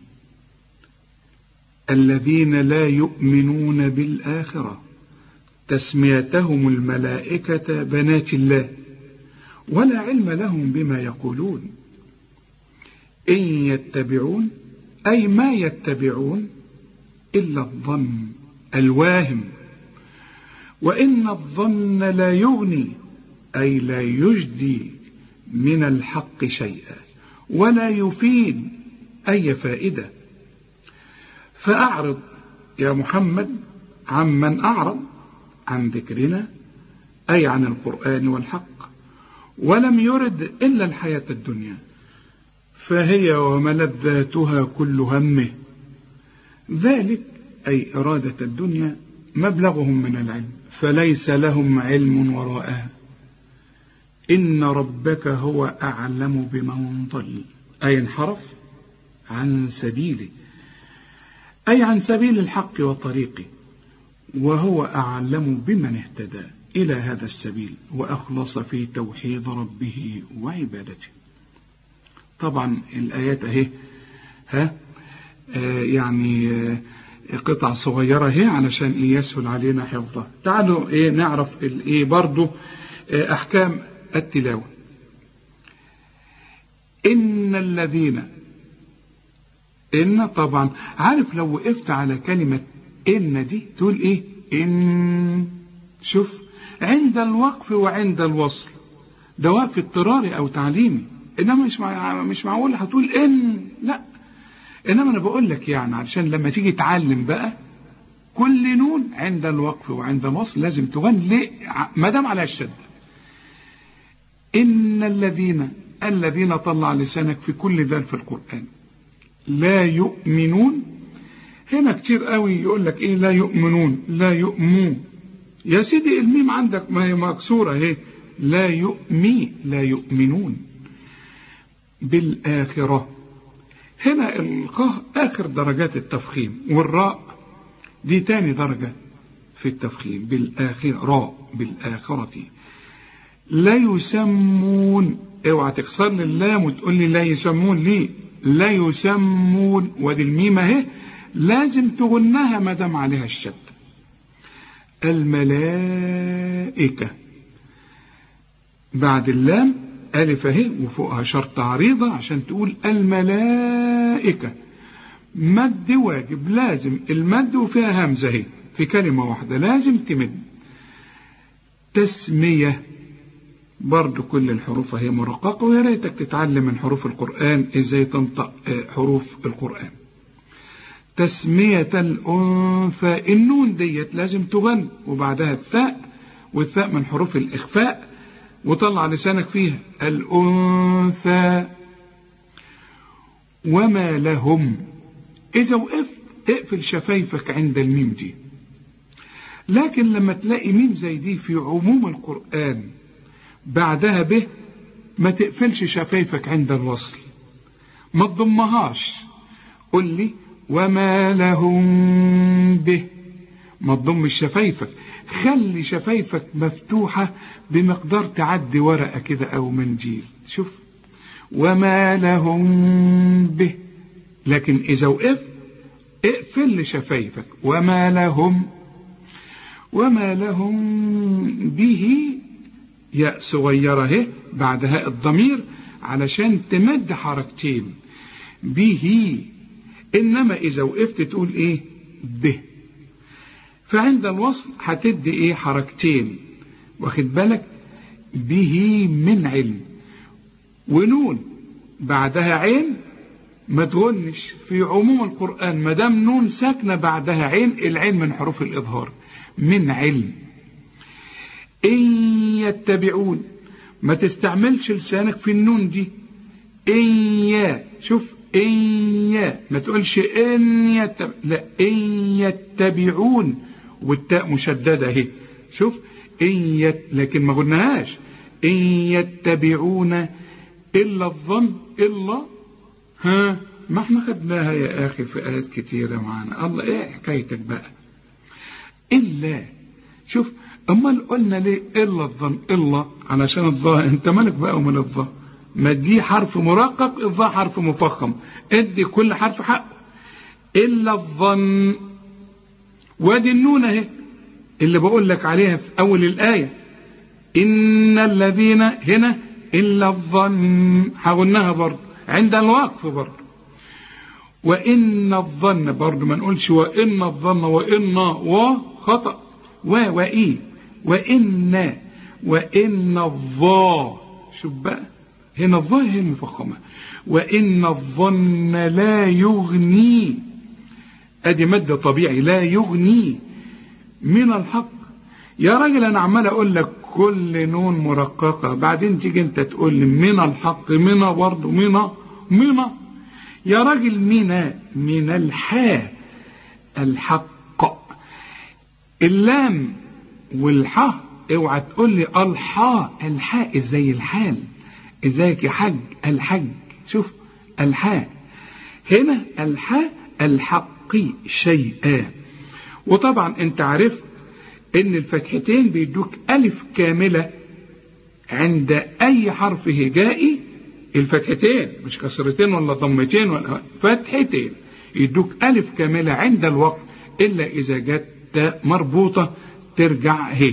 الذين لا يؤمنون بالآخرة تسميتهم الملائكة بنات الله ولا علم لهم بما يقولون إن يتبعون أي ما يتبعون إلا الظن الواهم وإن الظن لا يغني أي لا يجدي من الحق شيئا ولا يفيد أي فائدة فأعرض يا محمد عمن أعرض عن ذكرنا أي عن القرآن والحق ولم يرد إلا الحياة الدنيا فهي وملذاتها كل همه ذلك أي إرادة الدنيا مبلغهم من العلم فليس لهم علم وراءها إن ربك هو أعلم بمن ضل أي انحرف عن سبيله أي عن سبيل الحق وطريقه وهو أعلم بمن اهتدى إلى هذا السبيل وأخلص في توحيد ربه وعبادته طبعا الآيات أهي ها آه يعني آه قطع صغيرة اهي علشان إيه يسهل علينا حفظها تعالوا إيه نعرف إيه برضو آه أحكام التلاوة إن الذين إن طبعا عارف لو وقفت على كلمة إن دي تقول إيه إن شوف عند الوقف وعند الوصل ده وقف اضطراري أو تعليمي إنما مش مع... مش معقول هتقول إن لا إنما أنا بقول لك يعني علشان لما تيجي تعلم بقى كل نون عند الوقف وعند الوصل لازم تغن ليه ما دام على الشدة إن الذين الذين طلع لسانك في كل ذلك في القرآن لا يؤمنون هنا كتير قوي يقول لك ايه لا يؤمنون لا يؤمنون يا سيدي الميم عندك ما هي مكسورة اهي لا يؤمي لا يؤمنون بالآخرة هنا القاء آخر درجات التفخيم والراء دي تاني درجة في التفخيم بالآخرة راء بالآخرة لا يسمون اوعى تكسر لي اللام وتقول لي لا يسمون ليه لا يسمون ودي الميم اهي لازم تغنها ما دام عليها الشد الملائكة بعد اللام ألف اهي وفوقها شرط عريضة عشان تقول الملائكة مد واجب لازم المد وفيها همزة اهي في كلمة واحدة لازم تمد تسمية برضو كل الحروف هي مرققة ويا ريتك تتعلم من حروف القرآن ازاي تنطق حروف القرآن تسمية الأنثى النون ديت لازم تغن وبعدها الثاء والثاء من حروف الإخفاء وطلع لسانك فيها الأنثى وما لهم إذا وقفت اقفل شفايفك عند الميم دي لكن لما تلاقي ميم زي دي في عموم القرآن بعدها به ما تقفلش شفايفك عند الوصل ما تضمهاش قل لي وما لهم به ما تضمش شفايفك خلي شفايفك مفتوحة بمقدار تعدي ورقة كده أو منديل شوف وما لهم به لكن إذا وقفت اقفل شفايفك وما لهم وما لهم به ياء صغيرة اهي بعدها الضمير علشان تمد حركتين به إنما إذا وقفت تقول إيه به فعند الوصل هتدي إيه حركتين واخد بالك به من علم ونون بعدها عين ما تغنش في عموم القرآن ما دام نون ساكنة بعدها عين العين من حروف الإظهار من علم إن يتبعون ما تستعملش لسانك في النون دي إن يا شوف إن يا ما تقولش إن يتبع لا إن يتبعون والتاء مشددة اهي شوف إن يت لكن ما قلناهاش إن يتبعون إلا الظن إلا ها ما احنا خدناها يا أخي في آيات كتيرة معانا الله إيه حكايتك بقى إلا شوف أمال قلنا ليه إلا الظن إلا علشان الظاهر أنت مالك بقى ومن الظاهر ما دي حرف مرقق الظاء حرف مفخم ادي كل حرف حقه إلا الظن وادي النون اهي اللي بقول لك عليها في أول الآية إن الذين هنا إلا الظن هقولناها برضه عند الوقف برضه وإن الظن برضه ما نقولش وإن الظن وإن وخطأ و وإي وإن وإن الظا شوف بقى هنا الظا هي المفخمة وإن الظن لا يغني أدي مادة طبيعي لا يغني من الحق يا راجل أنا عمال أقول لك كل نون مرققة بعدين تيجي أنت تقول لي من الحق من برضه من من يا راجل من من الحاء الحق اللام والحاء اوعى تقول لي الحاء الحاء ازاي الحال ازيك يا حج الحج شوف الحاء هنا الحاء الحق شيئا وطبعا انت عرفت ان الفتحتين بيدوك الف كاملة عند اي حرف هجائي الفتحتين مش كسرتين ولا ضمتين ولا فتحتين يدوك الف كاملة عند الوقف الا اذا جت تاء مربوطة ترجع هي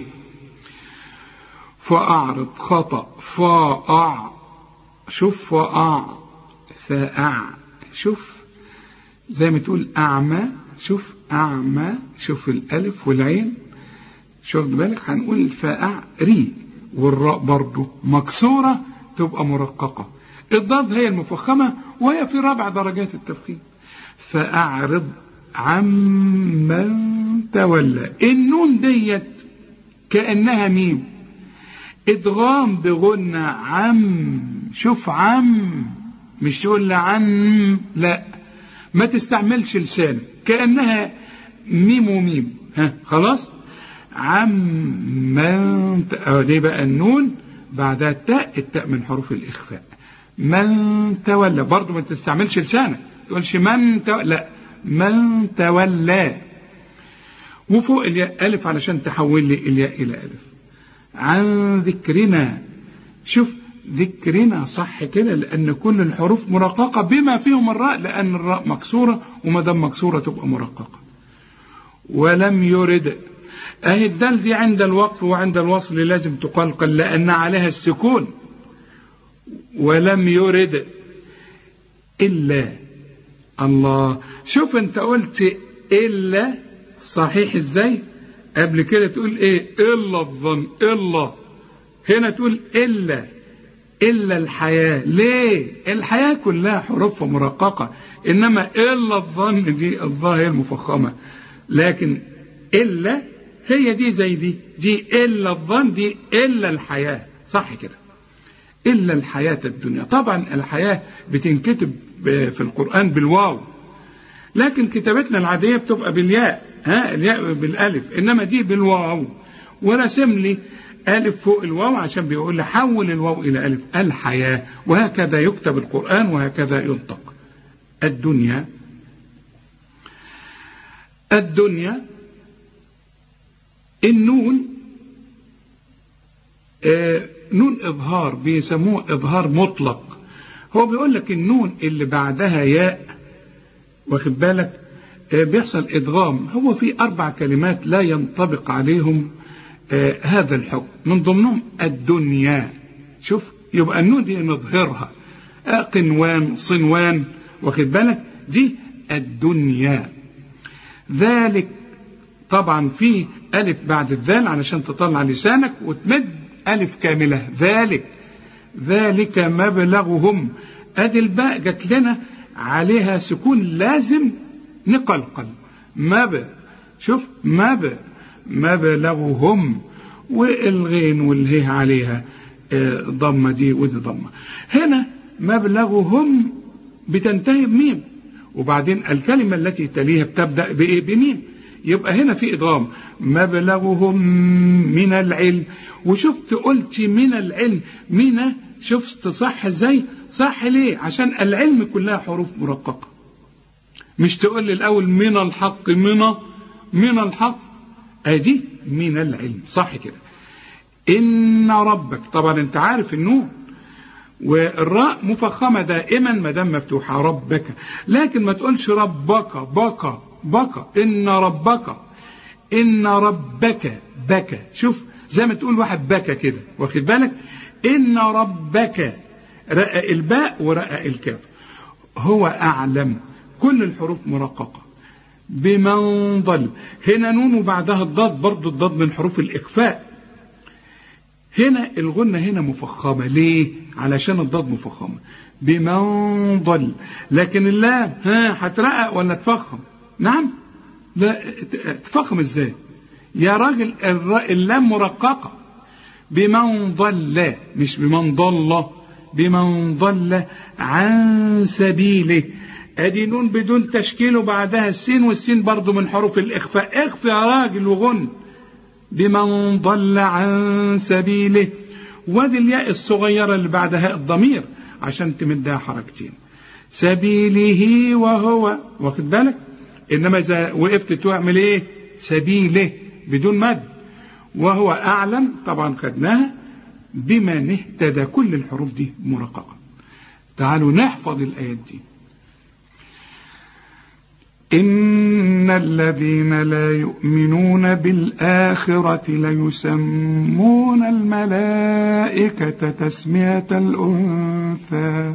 فأعرض خطأ فأع شوف فأع فأع شوف زي ما تقول أعمى شوف أعمى شوف الألف والعين شوف بالك هنقول فأع ري والراء برضو مكسورة تبقى مرققة الضاد هي المفخمة وهي في رابع درجات التفخيم فأعرض عمن تولى النون ديت كأنها ميم ادغام بغنى عم شوف عم مش تقول عم لا ما تستعملش لسانك كأنها ميم وميم ها خلاص عمن ت- دي بقى النون بعدها التاء التاء من حروف الإخفاء من تولى برضو ما تستعملش لسانك تقولش من تولى لا من تولى وفوق الياء ألف علشان تحول لي الياء إلى ألف عن ذكرنا شوف ذكرنا صح كده لأن كل الحروف مرققة بما فيهم الراء لأن الراء مكسورة وما دام مكسورة تبقى مرققة ولم يرد أهي الدال دي عند الوقف وعند الوصل لازم تقلقل لأن عليها السكون ولم يرد إلا الله شوف انت قلت إلا صحيح ازاي قبل كده تقول ايه إلا الظن إلا هنا تقول إلا إلا الحياة ليه الحياة كلها حروف مرققة إنما إلا الظن دي الظاهر المفخمة لكن إلا هي دي زي دي دي إلا الظن دي إلا الحياة صح كده إلا الحياة الدنيا طبعا الحياة بتنكتب في القرآن بالواو لكن كتابتنا العادية بتبقى بالياء ها الياء بالألف إنما دي بالواو ورسم لي ألف فوق الواو عشان بيقول لي حول الواو إلى ألف الحياة وهكذا يكتب القرآن وهكذا ينطق الدنيا الدنيا النون آه نون إظهار بيسموه إظهار مطلق هو بيقول لك النون اللي بعدها ياء واخد بالك آه بيحصل إدغام هو في أربع كلمات لا ينطبق عليهم آه هذا الحكم من ضمنهم الدنيا شوف يبقى النون دي نظهرها آه قنوان صنوان واخد بالك دي الدنيا ذلك طبعا في ألف بعد الذال علشان تطلع لسانك وتمد ألف كاملة ذلك ذلك مبلغهم أدي الباء جت لنا عليها سكون لازم نقلقل مب شوف مب مبلغهم والغين والهي عليها ضمة دي ودي ضمة هنا مبلغهم بتنتهي بميم وبعدين الكلمة التي تليها بتبدأ بإيه بميم يبقى هنا في إضغام مبلغهم من العلم وشفت قلت من العلم من شفت صح ازاي صح ليه عشان العلم كلها حروف مرققة مش تقول لي الأول من الحق من من الحق ادي من العلم صح كده إن ربك طبعا انت عارف النون والراء مفخمة دائما ما دام مفتوحة ربك لكن ما تقولش ربك بك بك إن ربك إن ربك بك شوف زي ما تقول واحد بكى كده واخد بالك إن ربك رقق الباء ورقق الكاف هو أعلم كل الحروف مرققة بمن ضل هنا نون وبعدها الضاد برضو الضاد من حروف الإخفاء هنا الغنة هنا مفخمة ليه علشان الضاد مفخمة بمن ضل لكن اللام ها هترقق ولا تفخم نعم لا تفخم ازاي يا راجل اللام مرققة بمن ضل مش بمن ضل بمن ضل عن سبيله ادي نون بدون تشكيل وبعدها السين والسين برضو من حروف الاخفاء اخفى يا راجل وغن بمن ضل عن سبيله وادي الياء الصغيرة اللي بعدها الضمير عشان تمدها حركتين سبيله وهو واخد بالك انما اذا وقفت تعمل ايه سبيله بدون مد وهو اعلم طبعا خدناها بمن اهتدى كل الحروف دي مرققه تعالوا نحفظ الايات دي إن الذين لا يؤمنون بالآخرة ليسمون الملائكة تسمية الأنثى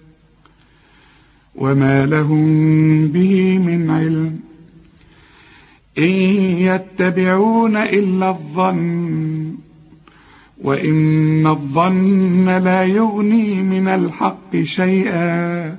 وما لهم به من علم إن يتبعون إلا الظن وإن الظن لا يغني من الحق شيئا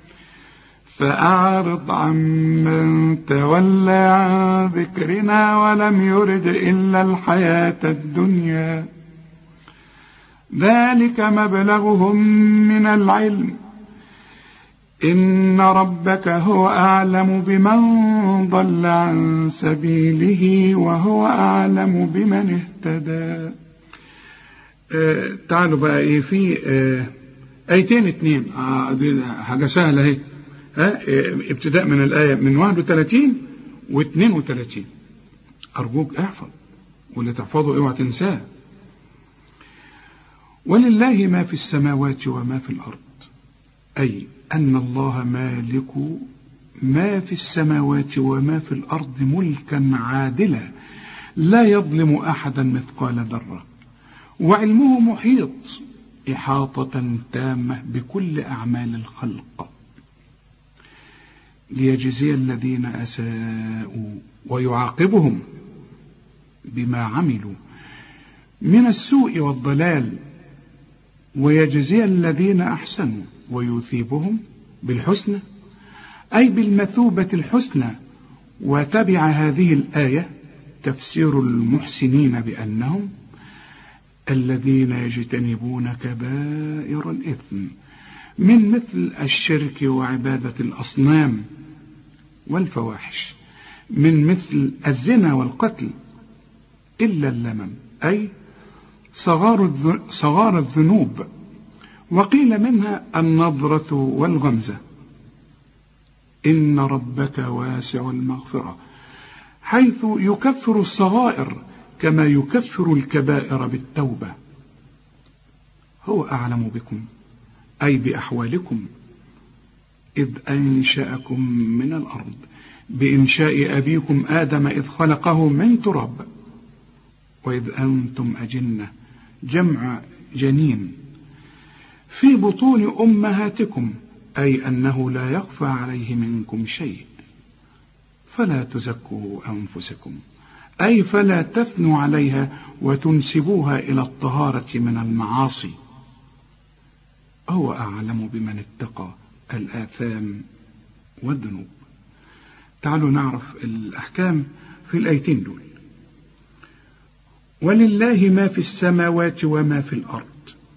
فأعرض عمن تولى عن ذكرنا ولم يرد إلا الحياة الدنيا ذلك مبلغهم من العلم إن ربك هو أعلم بمن ضل عن سبيله وهو أعلم بمن اهتدى آه تعالوا بقى ايه في آه ايتين اتنين آه دي حاجة سهلة اهي آه ابتداء من الآية من 31 و 32 أرجوك احفظ واللي تحفظه اوعى تنساه ولله ما في السماوات وما في الأرض أي أن الله مالك ما في السماوات وما في الأرض ملكا عادلا لا يظلم أحدا مثقال ذرة وعلمه محيط إحاطة تامة بكل أعمال الخلق ليجزي الذين أساءوا ويعاقبهم بما عملوا من السوء والضلال ويجزي الذين أحسنوا ويثيبهم بالحسنى أي بالمثوبة الحسنى وتبع هذه الآية تفسير المحسنين بأنهم الذين يجتنبون كبائر الإثم من مثل الشرك وعبادة الأصنام والفواحش من مثل الزنا والقتل إلا اللمم أي صغار صغار الذنوب وقيل منها النظرة والغمزة إن ربك واسع المغفرة حيث يكفر الصغائر كما يكفر الكبائر بالتوبة هو أعلم بكم أي بأحوالكم إذ أنشأكم من الأرض بإنشاء أبيكم آدم إذ خلقه من تراب وإذ أنتم أجنة جمع جنين في بطون أمهاتكم أي أنه لا يخفى عليه منكم شيء فلا تزكوا أنفسكم أي فلا تثنوا عليها وتنسبوها إلى الطهارة من المعاصي هو أعلم بمن اتقى الآثام والذنوب تعالوا نعرف الأحكام في الآيتين دول ولله ما في السماوات وما في الأرض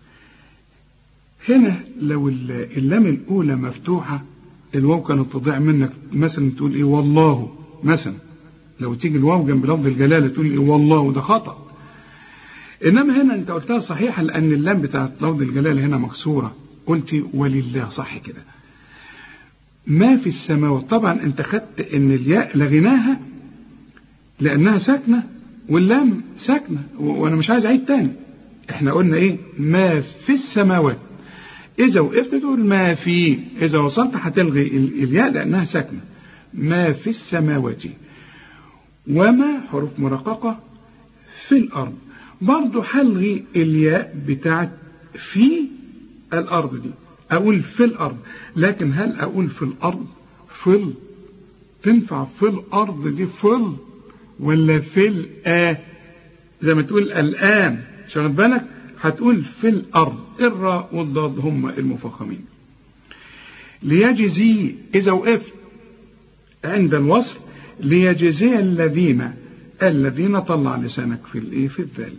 هنا لو اللام الأولى مفتوحة الواو كانت تضيع منك مثلا تقول إيه والله مثلا لو تيجي الواو جنب لفظ الجلالة تقول إيه والله ده خطأ إنما هنا أنت قلتها صحيحة لأن اللام بتاعت لفظ الجلالة هنا مكسورة قلت ولله صح كده ما في السماوات طبعا أنت خدت إن الياء لغيناها لأنها ساكنة واللام ساكنة وأنا مش عايز أعيد تاني إحنا قلنا إيه ما في السماوات إذا وقفت تقول ما في إذا وصلت هتلغي الياء لأنها ساكنة ما في السماوات وما حروف مرققة في الأرض برضه هلغي الياء بتاعت في الأرض دي أقول في الأرض لكن هل أقول في الأرض فل تنفع في الأرض دي فل ولا في الآ زي ما تقول الآن شغل بالك هتقول في الأرض الراء والضاد هم المفخمين ليجزي إذا وقفت عند الوصل ليجزي الذين الذين طلع لسانك في الايه في الذال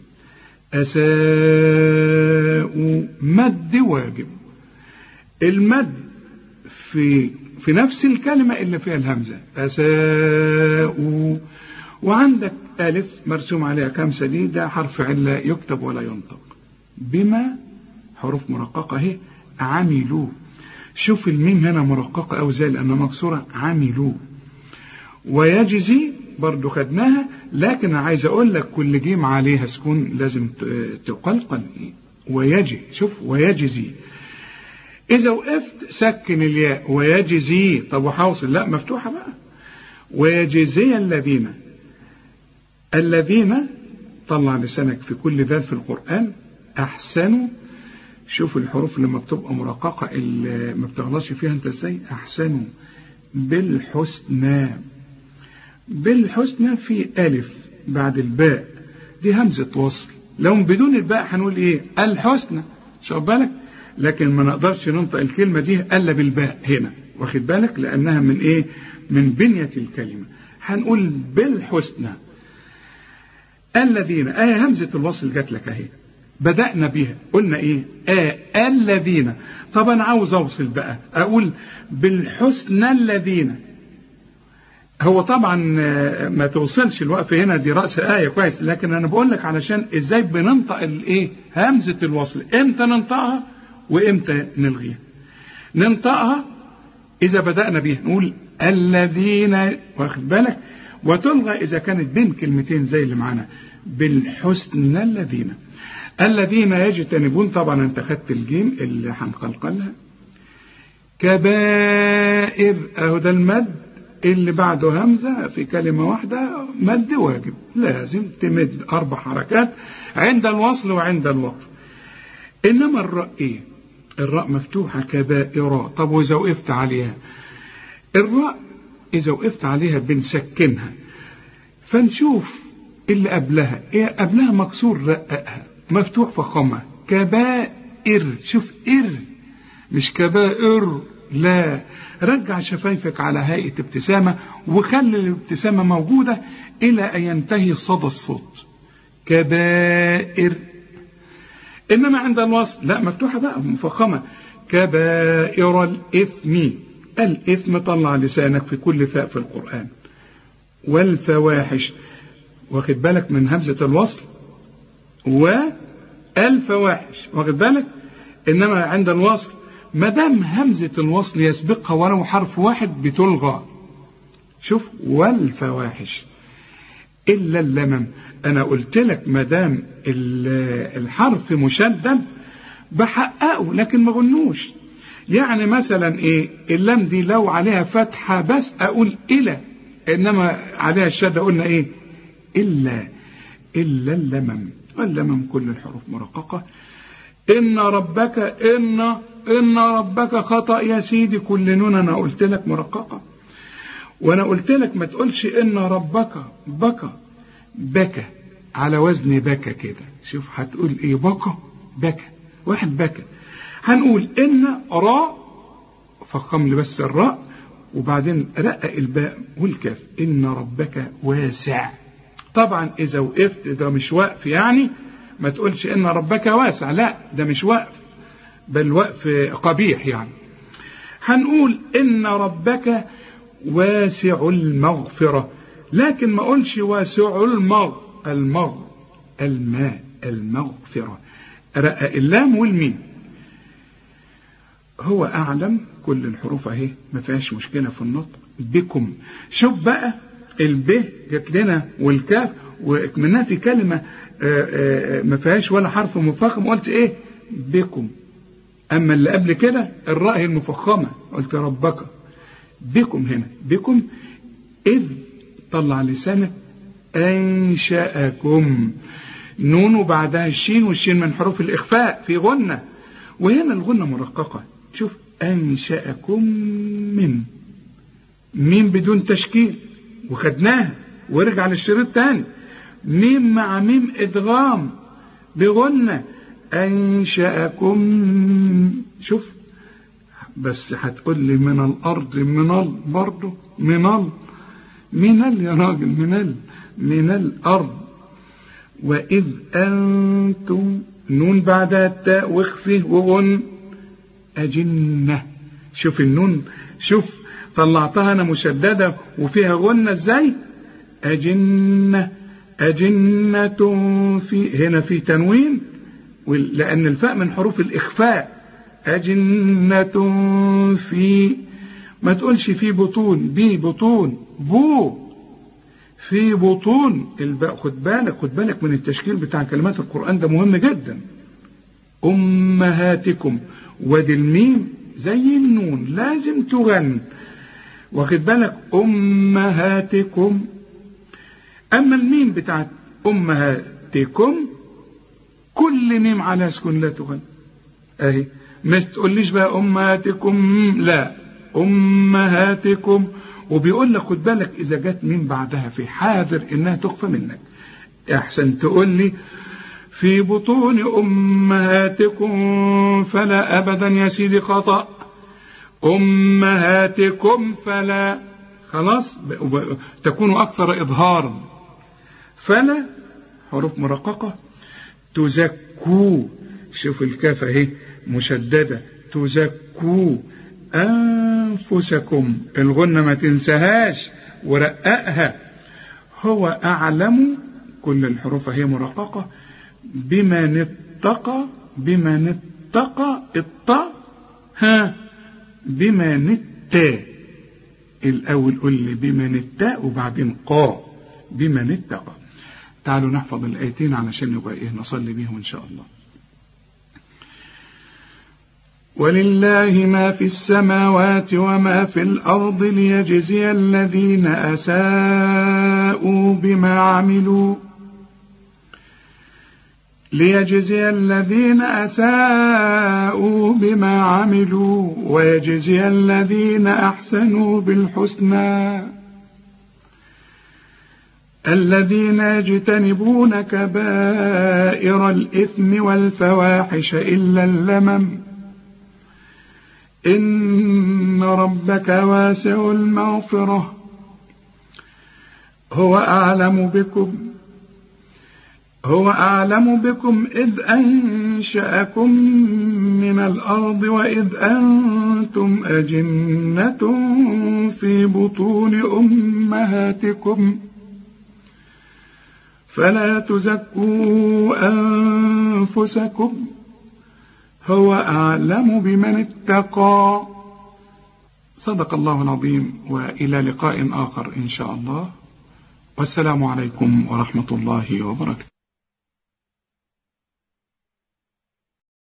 أساءوا مد واجب المد في في نفس الكلمة اللي فيها الهمزة أساءوا وعندك ألف مرسوم عليها خمسة دي ده حرف علة يكتب ولا ينطق بما حروف مرققة اهي عملوا شوف الميم هنا مرققة أو زي لأنها مكسورة عملوا ويجزي برضو خدناها لكن عايز أقول لك كل جيم عليها سكون لازم تقلقل ويجي شوف ويجزي إذا وقفت سكن الياء ويجزي طب وحاوصل لا مفتوحة بقى ويجزي الذين الذين طلع لسانك في كل ذات في القرآن أحسنوا شوف الحروف لما بتبقى مرققة اللي ما بتغلطش فيها انت ازاي أحسنوا بالحسنى بالحسنى في ألف بعد الباء دي همزة وصل لو بدون الباء هنقول ايه الحسنى شوف بالك لكن ما نقدرش ننطق الكلمة دي إلا بالباء هنا واخد بالك لأنها من ايه من بنية الكلمة هنقول بالحسنى الذين آية همزة الوصل جات لك اهي بدأنا بيها قلنا ايه آه الذين طب انا عاوز اوصل بقى اقول بالحسنى الذين هو طبعا ما توصلش الوقف هنا دي رأس آية كويس لكن أنا بقول لك علشان إزاي بننطق الإيه همزة الوصل إمتى ننطقها وإمتى نلغيها ننطقها إذا بدأنا بيها نقول الذين واخد بالك وتلغى إذا كانت بين كلمتين زي اللي معانا بالحسنى الذين الذين يجتنبون طبعا انت خدت الجيم اللي هنقلقلها كبائر اهو ده المد اللي بعده همزة في كلمة واحدة مد واجب لازم تمد أربع حركات عند الوصل وعند الوقف إنما الراء إيه الراء مفتوحة كبائرة طب وإذا وقفت عليها الراء إذا وقفت عليها بنسكنها فنشوف اللي قبلها إيه قبلها مكسور رققها مفتوح فخمة كبائر شوف إر مش كبائر لا رجع شفايفك على هيئة ابتسامة وخلي الابتسامة موجودة إلى أن ينتهي صدى الصوت كبائر إنما عند الوصل لا مفتوحة بقى مفخمة كبائر الإثم الإثم طلع لسانك في كل فاء في القرآن والفواحش واخد بالك من همزة الوصل والفواحش واخد بالك إنما عند الوصل ما دام همزة الوصل يسبقها ولو حرف واحد بتلغى شوف والفواحش إلا اللمم أنا قلت لك ما دام الحرف مشدد بحققه لكن ما قلنوش يعني مثلا إيه اللام دي لو عليها فتحة بس أقول إلى إنما عليها الشدة قلنا إيه إلا إلا اللمم واللمم كل الحروف مرققة إن ربك إن إن ربك خطأ يا سيدي كل نون أنا قلت لك مرققة وأنا قلت لك ما تقولش إن ربك بكى بكى على وزن بكى كده شوف هتقول إيه بكى بكى واحد بكى هنقول إن راء فخم لي بس الراء وبعدين رقق الباء والكاف إن ربك واسع طبعا إذا وقفت ده مش وقف يعني ما تقولش إن ربك واسع لا ده مش وقف بل وقف قبيح يعني هنقول إن ربك واسع المغفرة لكن ما أقولش واسع المغ المغ الماء المغفرة رقق اللام والميم هو أعلم كل الحروف أهي ما فيهاش مشكلة في النطق بكم شوف بقى الب جت لنا والكاف ومنها في كلمة ما فيهاش ولا حرف مفخم قلت إيه بكم أما اللي قبل كده الراء هي المفخمة قلت ربك بكم هنا بكم إذ طلع لسانك أنشأكم نون وبعدها الشين والشين من حروف الإخفاء في غنة وهنا الغنة مرققة شوف أنشأكم من ميم بدون تشكيل وخدناها ورجع للشريط تاني ميم مع ميم إدغام بغنة أنشأكم شوف بس هتقول لي من الأرض من ال برضه من ال من ال يا راجل من ال من الأرض وإذ أنتم نون بعدها التاء واخفه وغن أجنة شوف النون شوف طلعتها أنا مشددة وفيها غنة إزاي أجنة أجنة في هنا في تنوين لأن الفاء من حروف الإخفاء أجنة في ما تقولش في بطون بي بطون بو في بطون الباء خد بالك خد بالك من التشكيل بتاع كلمات القرآن ده مهم جدا أمهاتكم وادي الميم زي النون لازم تغن واخد بالك أمهاتكم أما الميم بتاعت أمهاتكم كل ميم على سكون لا تغن أهي ما تقوليش بقى أمهاتكم لا أمهاتكم وبيقول لك خد بالك إذا جت ميم بعدها في حاذر إنها تخفى منك أحسن تقول لي في بطون أمهاتكم فلا أبدا يا سيدي خطأ أمهاتكم فلا خلاص تكون أكثر إظهارا فلا حروف مرققة تزكوا شوف الكاف اهي مشددة تزكوا أنفسكم الغنة ما تنساهاش ورققها هو أعلم كل الحروف هي مرققة بمن اتقى بمن اتقى الطاء ها بمن التاء الأول قل لي بمن التاء وبعدين قا بمن اتقى تعالوا نحفظ الآيتين علشان نبقى إيه نصلي بيهم إن شاء الله ولله ما في السماوات وما في الأرض ليجزي الذين أساءوا بما عملوا ليجزي الذين أساءوا بما عملوا ويجزي الذين أحسنوا بالحسنى الذين يجتنبون كبائر الإثم والفواحش إلا اللمم إن ربك واسع المغفرة هو أعلم بكم هو أعلم بكم إذ أنشأكم من الأرض وإذ أنتم أجنة في بطون أمهاتكم فلا تزكوا أنفسكم هو أعلم بمن اتقى صدق الله العظيم وإلى لقاء آخر إن شاء الله والسلام عليكم ورحمة الله وبركاته